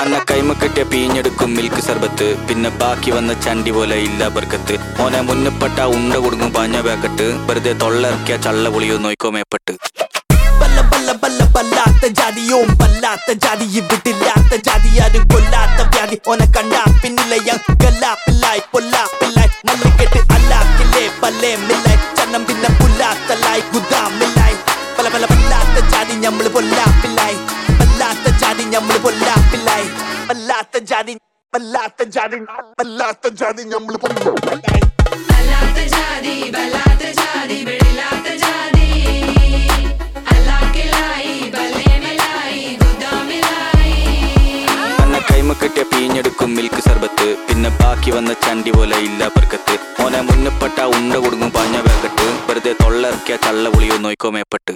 അന്ന കൈമ കെട്ടിയ പീഞ്ഞെടുക്കും മിൽക്ക് സർബത്ത് പിന്നെ ബാക്കി വന്ന ചണ്ടി പോലെ ഇല്ല ബർക്കത്ത് ഓനെ മുന്നപ്പെട്ട ഉണ്ട കൊടുക്കും പാഞ്ഞ പാക്കറ്റ് വെറുതെ തൊള്ളയിറക്കിയ ചള്ള പൊളിയോ നോയിക്കോ മേപ്പെട്ട് ബല്ല ബല്ല ബല്ല ബല്ലാത്ത ജാതിയും ബല്ലാത്ത ജാതി ഇവിടില്ലാത്ത ജാതി ആരും കൊല്ലാത്ത വ്യാധി ഓനെ കണ്ടാ പിന്നിലെ ഗല്ലാപ്പില്ലായി പൊല്ലാപ്പില്ലായി മല്ലിക്കെട്ട് അല്ലാക്കില്ലേ പല്ലേ മില്ലായി ചന്നം പിന്നെ പുല്ലാത്തല്ലായി ഗുദാമില്ലായി പല പല ബല്ലാത്ത ജാതി ഞമ്മള് പൊല്ലാപ്പില്ലായി ബല്ലാത്ത ജാതി ഞമ്മള് പൊല്ലാപ്പില്ലായി ബല്ലാത്ത ജാതി ബല്ലാത്ത ജാതി ബല്ലാത്ത ജാതി ഞമ്മള് പൊല്ലാപ്പില്ലായി അല്ലാത്ത ജാതി ബലാത്ത ജാതി വെളിലാത്ത ജാതി അല്ലാക്കിലായി ബലേമലായി ഗുദാമിലായി അന്ന കൈമ കെട്ടിയ പീഞ്ഞെടുക്കും മിൽക്ക് സർബത്ത് പിന്നെ ബാക്കി വന്ന ചണ്ടി പോലെ ഇല്ല ബർക്കത്ത് ഓനെ മുന്നപ്പെട്ട ഉണ്ട കൊടുക്കും പാഞ്ഞ പാക്കറ്റ് വെറുതെ തൊള്ളയിറക്കിയ ചള്ള പൊളിയോ നോയിക്കോ മേപ്പെട്ട്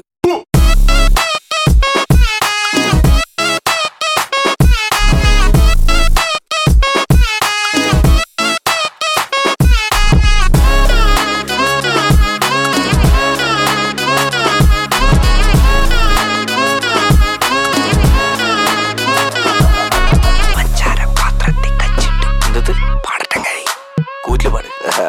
എന്തത് പാടട്ടെ കഴി കൂറ്റില് പാട്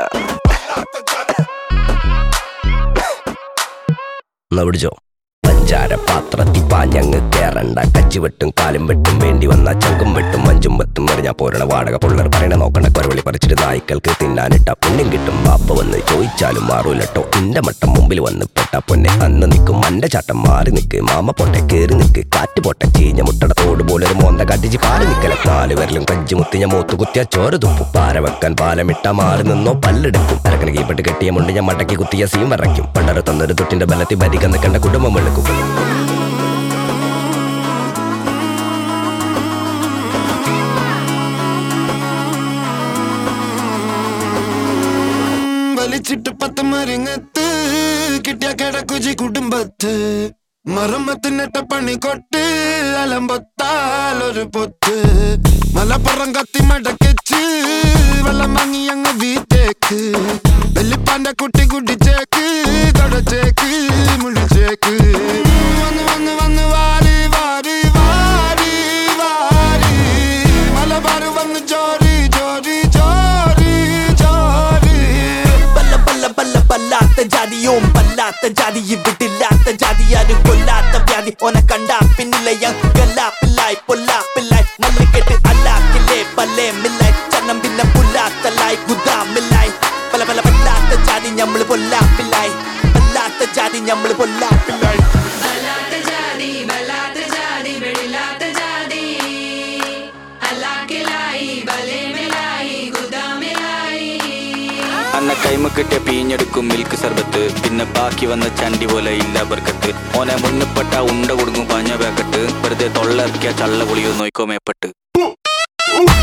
എന്നാ പിടിച്ചോ പഞ്ചാര പാത്രത്തിൽ പാഞ്ഞങ്ങ് കേറണ്ട കച്ചി വെട്ടും കാലും വെട്ടും വേണ്ടി വന്ന ചങ്കും വെട്ടും മഞ്ചും വെത്തും എറിഞ്ഞാ പോരണ വാടക പുള്ളർ പറയണ നോക്കണ്ട കൊരവളി പറിച്ചിട്ട് നായ്ക്കൾക്ക് തിന്നാനിട്ട പുണ്യം കിട്ടും ബാപ്പ വന്ന് ചോദിച്ചാലും മാറൂലട്ടോ ഇന്റെ മട്ടം മുമ്പിൽ വന്ന് പെട്ട പൊന്നെ അന്ന് നിൽക്കും മന്റെ ചട്ടം മാറി നിക്ക് മാമ പൊട്ടെ കേറി നിക്ക് കാറ്റ് പൊട്ടെ ചീഞ്ഞ മുട്ടട തോട് പോലെ ഒരു മോന്ത കാട്ടിച്ച് കാല് നിക്കല നാല് വിരലും കഞ്ചി മുത്തിഞ്ഞ മൂത്ത് കുത്തിയ ചോര തുപ്പും പാര വെക്കാൻ പാലമിട്ട മാറി നിന്നോ പല്ലെടുക്കും അരക്കണ കീപ്പെട്ട് കെട്ടിയ മുണ്ട് ഞാൻ മടക്കി കുത്തിയ സീം വരയ്ക്കും പണ്ടര തന്നൊരു തൊട്ടിന്റെ ബലത്തിൽ ഭരിക്കുന്ന കണ്ട കുടുംബം വെളുക്കും വലിച്ചിട്ട് പത്ത് മരിങ്ങത്ത് കിട്ടിയ കിടക്കുജി കുടുംബത്ത് മറുമത്തിനിട്ട പണി കൊട്ട് അലമ്പൊത്താൽ ഒരു പൊത്ത് മലപ്പുറം കത്തി മടക്കിച്ച് വെള്ളം വാങ്ങി അങ്ങ് വീട്ടേക്ക് വെല്ലിപ്പാന്റെ കുട്ടി കുടിച്ചേക്ക് തുടച്ചേക്ക് മുടിച്ചേക്ക് വന്ന് വന്ന് വന്ന് വാരി വാരി വാരി വാരി മലബാർ വന്ന് ചോരി ചോരി ചോരി ചോരി ബല്ല ബല്ല ബല്ല ബല്ലാത്ത ജാതിയും ബല്ലാത്ത ജാതി ഇവിടില്ലാത്ത ജാതി ആരും കൊല്ലാത്ത വ്യാധി ഓനെ കണ്ടാ പിന്നിലെ ഗല്ലാപ്പില്ലായി പൊല്ലാപ്പില്ലായി മല്ലിക്കെട്ട് അല്ലാക്കില്ലേ പല്ലേ മില്ലായി ചന്നം പിന്നെ പുല്ലാത്തല്ലായി ഗുദാമില്ലായി പല പല ബല്ലാത്ത ജാതി ഞമ്മള് പൊല്ലാപ്പില്ലായി ബല്ലാത്ത ജാതി ഞമ്മള് പൊല്ലാപ്പില്ലായി അല്ലാത്ത ജാതി ബലാത്ത ജാതി വെളിലാത്ത ജാതി അല്ലാക്കിലായി ബലേമലായി ഗുദാമിലായി അന്ന കൈമ കെട്ടിയ പീഞ്ഞെടുക്കും മിൽക്ക് സർബത്ത് പിന്നെ ബാക്കി വന്ന ചണ്ടി പോലെ ഇല്ല ബർക്കത്ത് ഓനെ മുന്നപ്പെട്ട ഉണ്ട കൊടുക്കും പാഞ്ഞ പാക്കറ്റ് വെറുതെ തൊള്ളയിറക്കിയ ചള്ള പൊളിയോ നോയിക്കോ മേപ്പെട്ട്